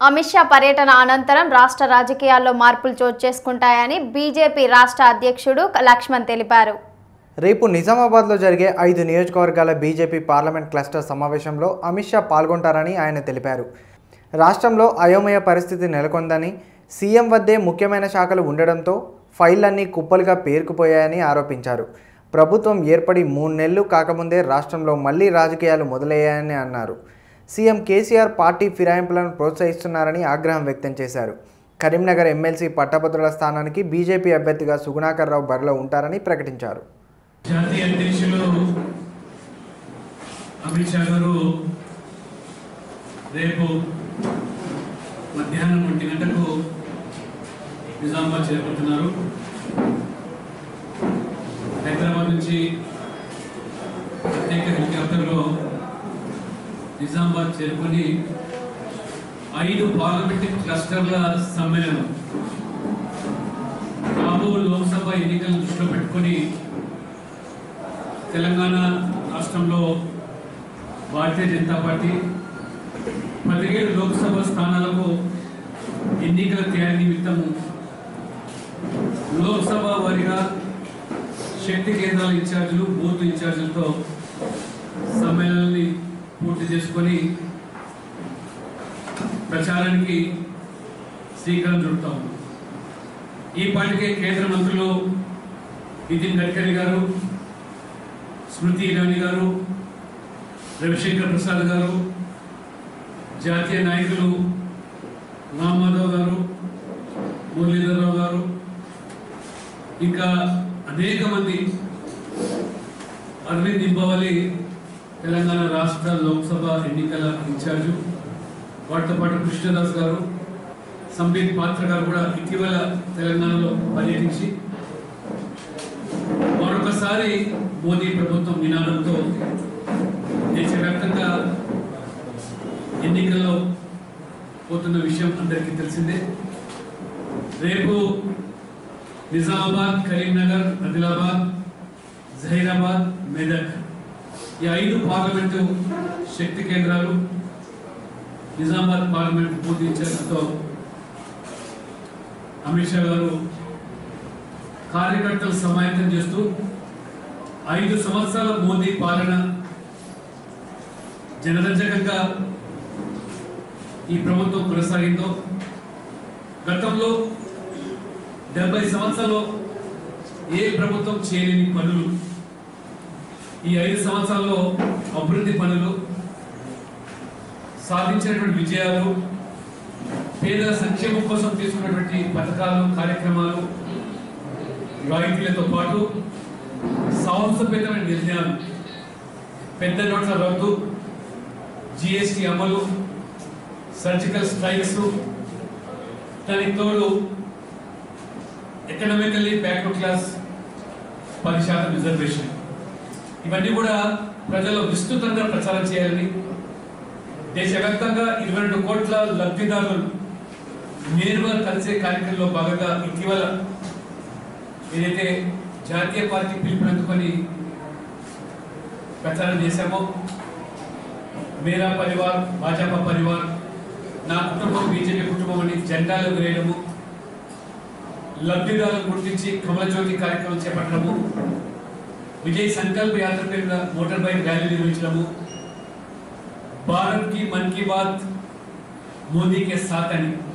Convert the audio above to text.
అమిత్ షా పర్యటన అనంతరం రాష్ట్ర రాజకీయాల్లో మార్పులు చోటు చేసుకుంటాయని బీజేపీ రాష్ట్ర అధ్యక్షుడు లక్ష్మణ్ తెలిపారు రేపు నిజామాబాద్లో జరిగే ఐదు నియోజకవర్గాల బీజేపీ పార్లమెంట్ క్లస్టర్ సమావేశంలో అమిత్ షా పాల్గొంటారని ఆయన తెలిపారు రాష్ట్రంలో అయోమయ పరిస్థితి నెలకొందని సీఎం వద్దే ముఖ్యమైన శాఖలు ఉండడంతో ఫైళ్లన్నీ కుప్పలుగా పేరుకుపోయాయని ఆరోపించారు ప్రభుత్వం ఏర్పడి మూడు నెలలు కాకముందే రాష్ట్రంలో మళ్లీ రాజకీయాలు మొదలయ్యాయని అన్నారు సీఎం కేసీఆర్ పార్టీ ఫిరాయింపులను ప్రోత్సహిస్తున్నారని ఆగ్రహం వ్యక్తం చేశారు కరీంనగర్ ఎమ్మెల్సీ పట్టభద్రుల స్థానానికి బీజేపీ అభ్యర్థిగా సుగుణాకర్ రావు బరిలో ఉంటారని ప్రకటించారు జాతీయ అధ్యక్షులు అమిత్ షా గారు రేపు మధ్యాహ్నం ఒంటి గంటకు నిజామాబాద్ చేరుకుంటున్నారు హైదరాబాద్ నుంచి ప్రత్యేక హెలికాప్టర్లో నిజామాబాద్ చేరుకొని ఐదు పార్లమెంటరీ క్లస్టర్ల సమ్మేళనం రాబో లోక్సభ ఎన్నికలను దృష్టిలో పెట్టుకొని తెలంగాణ రాష్ట్రంలో భారతీయ జనతా పార్టీ పదిహేడు లోక్సభ స్థానాలకు ఎన్నికల తయారీ నిమిత్తం లోక్సభ వారిగా శక్తి కేంద్రాల ఇన్ఛార్జీలు బూత్ ఇన్ఛార్జీలతో సమ్మేళనాన్ని పూర్తి చేసుకొని ప్రచారానికి శ్రీకారం చుడతాం ఈ పాటికే కేంద్ర మంత్రులు నితిన్ గడ్కరీ గారు స్మృతి ఇరానీ గారు రవిశంకర్ ప్రసాద్ గారు జాతీయ నాయకులు రామ్ మాధవ్ గారు మురళీధరరావు గారు ఇంకా అనేక మంది అరవింద్ నింబవలి తెలంగాణ రాష్ట్ర లోక్సభ ఎన్నికల ఇన్ఛార్జు వాటితో పాటు కృష్ణదాస్ గారు సంబిత్ పాత్ర గారు కూడా ఇటీవల తెలంగాణలో పర్యటించి మరొకసారి మోదీ ప్రభుత్వం నినాదంతో దేశవ్యాప్తంగా ఎన్నికల్లో పోతున్న విషయం అందరికీ తెలిసిందే రేపు నిజామాబాద్ కరీంనగర్ ఆదిలాబాద్ జహీరాబాద్ మెదక్ ఈ ఐదు పార్లమెంటు శక్తి కేంద్రాలు నిజామాబాద్ పార్లమెంట్ పూర్తి ఇచ్చేందుతో అమిత్ షా గారు కార్యకర్తలు సమాయత్తం చేస్తూ ఐదు సంవత్సరాల మోదీ పాలన జనరంజకంగా ఈ ప్రభుత్వం కొనసాగిందో గతంలో డెబ్బై సంవత్సరాలు ఏ ప్రభుత్వం చేయలేని పనులు ఈ ఐదు సంవత్సరాల్లో అభివృద్ధి పనులు సాధించినటువంటి విజయాలు పేదల సంక్షేమం కోసం తీసుకున్నటువంటి పథకాలు కార్యక్రమాలు రాయితీలతో పాటు సాహసపేతమైన నిర్ణయాలు పెద్ద నోట్ల రద్దు జిఎస్టి అమలు సర్జికల్ స్ట్రైక్స్ దానికి తోడు ఎకనామికల్లీ బ్యాక్వర్డ్ క్లాస్ పది శాతం రిజర్వేషన్ ఇవన్నీ కూడా ప్రజలు విస్తృతంగా ప్రచారం చేయాలని దేశవ్యాప్తంగా ఇరవై రెండు కోట్ల లబ్ధిదారులు నేరుగా కలిసే కార్యక్రమంలో భాగంగా ఇటీవల ఏదైతే జాతీయ పార్టీ పిలుపునందుకొని ప్రచారం చేశామో మేరా పరివార్ భాజపా పరివార్ నా కుటుంబం బీజేపీ కుటుంబం అని జెండాలు ఎగురేయడము లబ్ధిదారులను గుర్తించి కమలజ్యోతి కార్యక్రమం చేపట్టడము విజయ్ సంకల్ప యాత్ర పేరున మోటార్ బైక్ ర్యాలీ నిర్వహించడము భారత్ కి మన్ కీ బాత్ మోదీ కే సాత్ అని